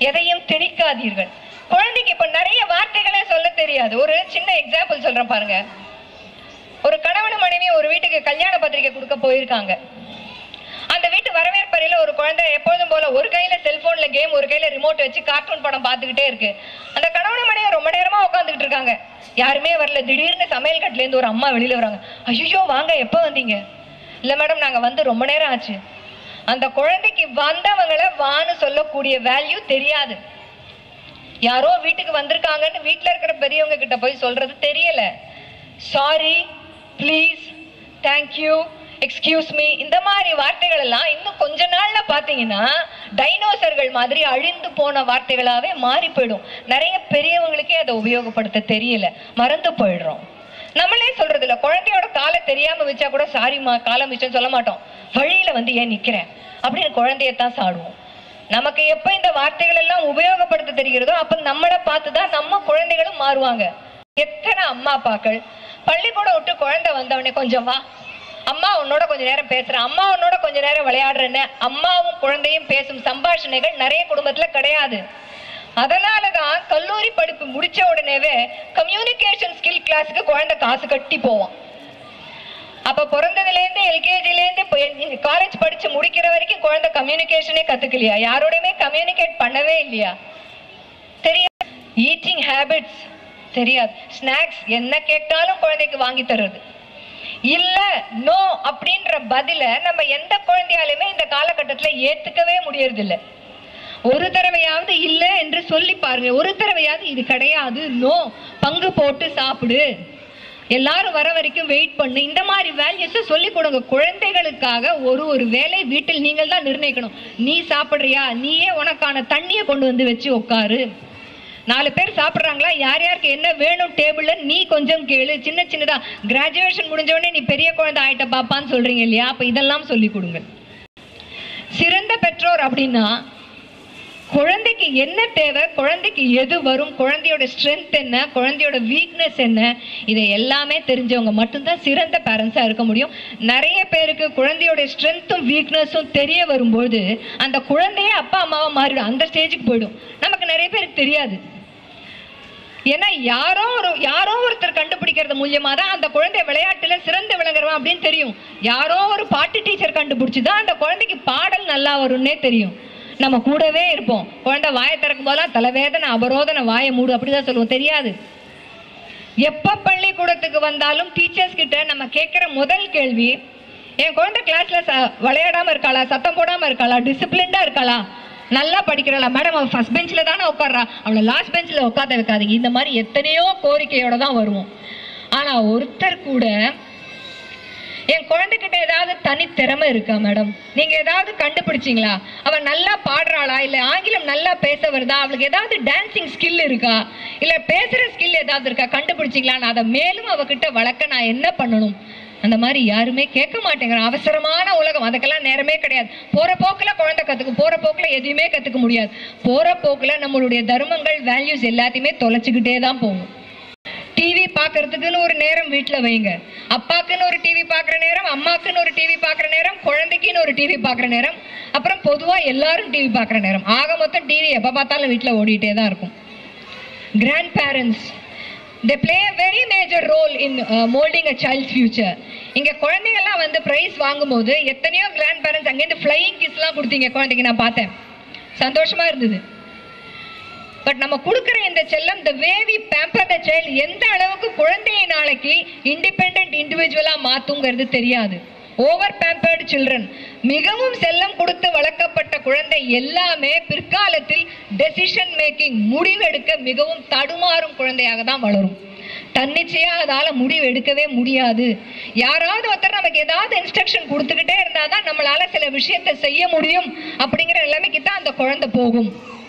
எதையும் திணிக்காதீர்கள் குழந்தைக்கு இப்ப நிறைய வார்த்தைகளே சொல்ல தெரியாது ஒரு சின்ன எக்ஸாம்பிள் சொல்றேன் பாருங்க ஒரு கணவன் மனைவி ஒரு வீட்டுக்கு கல்யாண பத்திரிக்கை கொடுக்க போயிருக்காங்க அந்த வீட்டு வரவேற்பறையில ஒரு குழந்தை எப்பொழுதும் போல ஒரு கையில செல்போன்ல கேம் ஒரு கையில ரிமோட் வச்சு கார்ட்டூன் படம் பார்த்துக்கிட்டே இருக்கு அந்த கணவன் மனைவி ரொம்ப நேரமா உட்காந்துக்கிட்டு இருக்காங்க யாருமே வரல திடீர்னு சமையல் கட்டுல இருந்து ஒரு அம்மா வெளியில வராங்க ஐயோ வாங்க எப்போ வந்தீங்க இல்ல மேடம் நாங்க வந்து ரொம்ப நேரம் ஆச்சு அந்த குழந்தைக்கு வந்தவங்களை வான்னு சொல்லக்கூடிய வேல்யூ தெரியாது யாரோ வீட்டுக்கு வந்திருக்காங்கன்னு வீட்ல இருக்கிற பெரியவங்க கிட்ட போய் சொல்றது தெரியல sorry please thank you excuse me இந்த மாதிரி வார்த்தைகள் எல்லாம் இன்னும் கொஞ்ச நாள்ல பாத்தீங்கன்னா டைனோசர்கள் மாதிரி அழிந்து போன வார்த்தைகளாவே மாறி போயிடும் நிறைய பெரியவங்களுக்கே அதை உபயோகப்படுத்த தெரியல மறந்து போயிடுறோம் நம்மளே சொல்றது இல்ல குழந்தையோட காலை தெரியாம வச்சா கூட சாரிம்மா காலம் மிச்சம் சொல்ல மாட்டோம் வழியில வந்து ஏன் நிக்கிறேன் அப்படின்னு குழந்தையத்தான் சாடுவோம் நமக்கு எப்ப இந்த வார்த்தைகள் எல்லாம் உபயோகப்படுத்த தெரிகிறதோ அப்ப நம்மளை பார்த்துதான் நம்ம குழந்தைகளும் மாறுவாங்க எத்தனை அம்மா அப்பாக்கள் பள்ளிக்கூடம் விட்டு குழந்தை வந்தவனே கொஞ்சம் வா அம்மா உன்னோட கொஞ்ச நேரம் பேசுறேன் அம்மா உன்னோட கொஞ்ச நேரம் விளையாடுறேன்னு அம்மாவும் குழந்தையும் பேசும் சம்பாஷணைகள் நிறைய குடும்பத்துல கிடையாது அதனாலதான் கல்லூரி படிப்பு முடிச்ச உடனேவே கம்யூனிகேஷன் ஸ்கில் கிளாஸுக்கு குழந்தை காசு கட்டி போவான் அப்ப பிறந்ததுலேருந்து எல்கேஜிலேருந்து காலேஜ் படிச்சு முடிக்கிற வரைக்கும் குழந்தை கம்யூனிகேஷனே கத்துக்கலையா யாரோடையுமே கம்யூனிகேட் பண்ணவே இல்லையா தெரியாது ஈட்டிங் ஹேபிட்ஸ் தெரியாது ஸ்நாக்ஸ் என்ன கேட்டாலும் குழந்தைக்கு வாங்கி தர்றது இல்ல நோ அப்படின்ற பதில நம்ம எந்த குழந்தையாலுமே இந்த காலகட்டத்துல ஏத்துக்கவே முடியறதில்ல ஒரு தடவையாவது இல்ல என்று சொல்லி பாருங்க ஒரு தடவையாவது இது கிடையாது நோ பங்கு போட்டு சாப்பிடு எல்லாரும் வர வரைக்கும் வெயிட் பண்ணு இந்த மாதிரி வேல்யூஸை சொல்லி கொடுங்க குழந்தைகளுக்காக ஒரு ஒரு வேலை வீட்டில் நீங்கள் தான் நிர்ணயிக்கணும் நீ சாப்பிடுறியா நீயே உனக்கான தண்ணியை கொண்டு வந்து வச்சு உட்காரு நாலு பேர் சாப்பிட்றாங்களா யார் யாருக்கு என்ன வேணும் டேபிள்ல நீ கொஞ்சம் கேளு சின்ன சின்னதா கிராஜுவேஷன் முடிஞ்ச உடனே நீ பெரிய குழந்தை ஆயிட்ட பாப்பான்னு சொல்றீங்க இல்லையா அப்ப இதெல்லாம் சொல்லி கொடுங்க சிறந்த பெற்றோர் அப்படின்னா குழந்தைக்கு என்ன தேவை குழந்தைக்கு எது வரும் குழந்தையோட ஸ்ட்ரென்த் என்ன குழந்தையோட வீக்னஸ் என்ன இதை எல்லாமே தெரிஞ்சவங்க மட்டும்தான் சிறந்த பேரண்ட்ஸாக இருக்க முடியும் நிறைய பேருக்கு குழந்தையோட ஸ்ட்ரென்த்தும் வீக்னஸும் தெரிய வரும்போது அந்த குழந்தையே அப்பா அம்மாவா மாறிடும் அந்த ஸ்டேஜுக்கு போயிடும் நமக்கு நிறைய பேருக்கு தெரியாது ஏன்னா யாரோ ஒரு யாரோ ஒருத்தர் கண்டுபிடிக்கிறது மூலியமா தான் அந்த குழந்தை விளையாட்டுல சிறந்து விளங்குறவன் அப்படின்னு தெரியும் யாரோ ஒரு பாட்டு டீச்சர் கண்டுபிடிச்சு தான் அந்த குழந்தைக்கு பாடல் நல்லா வரும்னே தெரியும் நம்ம கூடவே இருப்போம் குழந்தை வாயை திறக்கும் போதெல்லாம் தலைவேதனை அபரோதனை வாயை மூடு அப்படிதான் சொல்லுவோம் தெரியாது எப்ப பள்ளிக்கூடத்துக்கு வந்தாலும் டீச்சர்ஸ் கிட்ட நம்ம கேட்கிற முதல் கேள்வி என் குழந்தை கிளாஸ்ல ச- விளையாடாம இருக்காளா சத்தம் போடாம இருக்காளா டிசிப்ளின்டா இருக்காளா நல்லா படிக்கிறாளா மேடம் அவன் ஃபர்ஸ்ட் பெஞ்சில் தானே உட்கார்றா அவளை லாஸ்ட் பெஞ்சில் உட்கார வைக்காதீங்க இந்த மாதிரி எத்தனையோ கோரிக்கையோட தான் வருவோம் ஆனா ஒருத்தர் கூட என் குழந்தைகிட்ட ஏதாவது தனி திறமை இருக்கா மேடம் நீங்க ஏதாவது கண்டுபிடிச்சீங்களா அவ நல்லா பாடுறாளா இல்ல ஆங்கிலம் நல்லா பேச வருதா அவளுக்கு ஏதாவது டான்சிங் ஸ்கில் இருக்கா இல்ல பேசுற ஸ்கில் ஏதாவது இருக்கா கண்டுபிடிச்சீங்களா நான் அதை மேலும் அவகிட்ட வளர்க்க நான் என்ன பண்ணணும் அந்த மாதிரி யாருமே கேட்க மாட்டேங்கிறான் அவசரமான உலகம் அதுக்கெல்லாம் நேரமே கிடையாது போற போக்குல குழந்தை கத்துக்கும் போற போக்குல எதையுமே கத்துக்க முடியாது போற போக்குல நம்மளுடைய தர்மங்கள் வேல்யூஸ் எல்லாத்தையுமே தொலைச்சுக்கிட்டே தான் போகும் டிவி பார்க்கறதுக்குன்னு ஒரு நேரம் வீட்ல வைங்க அப்பாக்குன்னு ஒரு டிவி பார்க்குற நேரம் அம்மாக்குன்னு ஒரு டிவி பார்க்குற நேரம் குழந்தைக்குன்னு ஒரு டிவி பார்க்குற நேரம் அப்புறம் பொதுவா எல்லாரும் டிவி பார்க்குற நேரம் ஆக மொத்தம் டிவி எப்போ பார்த்தாலும் வீட்ல ஓடிட்டே தான் இருக்கும் grandparents they play a very major role in moulding a child's future இங்க குழந்தைங்கள்லாம் வந்து ப்ரைஸ் வாங்கும்போது எத்தனையோ கிராண்ட் பேரண்ட்ஸ் அங்கேருந்து ஃப்ளையிங் கிஸ்லாம் கொடுத்தீங்க குழந்தைக்கு நான் பார்த்தேன் சந்தோஷமா இருந்தது பட் நம்ம கொடுக்குற இந்த செல்லம் the way we pamper the child எந்த அளவுக்கு குழந்தையை நாளைக்கு இண்டிபெண்ட் இண்டிவிஜுவலா மாத்துங்கிறது தெரியாது ஓவர் பேம்பர்டு சில்ட்ரன் மிகவும் செல்லம் கொடுத்து வளர்க்கப்பட்ட குழந்தை எல்லாமே பிற்காலத்தில் டெசிஷன் மேக்கிங் முடிவெடுக்க மிகவும் தடுமாறும் குழந்தையாக தான் வளரும் தன்னிச்சையா அதால முடிவு எடுக்கவே முடியாது யாராவது ஒருத்தர் நமக்கு ஏதாவது இன்ஸ்ட்ரக்ஷன் கொடுத்துக்கிட்டே இருந்தாதான் நம்மளால சில விஷயத்தை செய்ய முடியும் அப்படிங்கிற நிலைமைக்கு தான் அந்த குழந்தை போகும்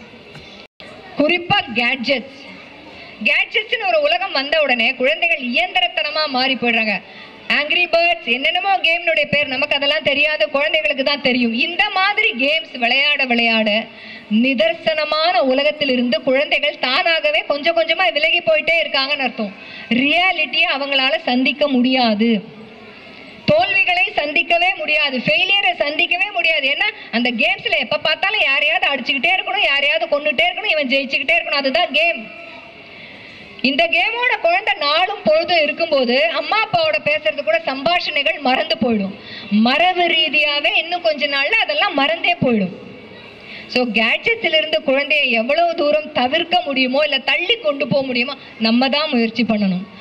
குறிப்பா கேட்ஜெட்ஸ் கேட்ஜெட்ஸ்னு ஒரு உலகம் வந்த உடனே குழந்தைகள் இயந்திரத்தனமா மாறி போயிடுறாங்க ஆங்கிரி பேர்ட்ஸ் என்னென்னமோ கேம்னுடைய பேர் நமக்கு அதெல்லாம் தெரியாது குழந்தைகளுக்கு தான் தெரியும் இந்த மாதிரி கேம்ஸ் விளையாட விளையாட நிதர்சனமான உலகத்திலிருந்து குழந்தைகள் தானாகவே கொஞ்சம் கொஞ்சமா விலகி போயிட்டே இருக்காங்கன்னு அர்த்தம் ரியாலிட்டியை அவங்களால சந்திக்க முடியாது தோல்விகளை சந்திக்கவே முடியாது ஃபெயிலியரை சந்திக்கவே முடியாது ஏன்னா அந்த கேம்ஸ்ல எப்ப பார்த்தாலும் யாரையாவது அடிச்சுக்கிட்டே இருக்கணும் யாரையாவது கொண்டுட்டே இருக்கணும் இவன் ஜெயிச்சுக்கிட்டே இருக்கணும் அதுதான் கேம் இந்த கேமோட குழந்தை நாளும் பொழுதும் இருக்கும்போது அம்மா அப்பாவோட பேசுறது கூட சம்பாஷணைகள் மறந்து போயிடும் மரபு ரீதியாவே இன்னும் கொஞ்ச நாள்ல அதெல்லாம் மறந்தே போயிடும் ஸோ கேட்ஜெட்ஸ்ல இருந்து குழந்தையை எவ்வளவு தூரம் தவிர்க்க முடியுமோ இல்லை தள்ளி கொண்டு போக முடியுமோ நம்ம தான் முயற்சி பண்ணணும்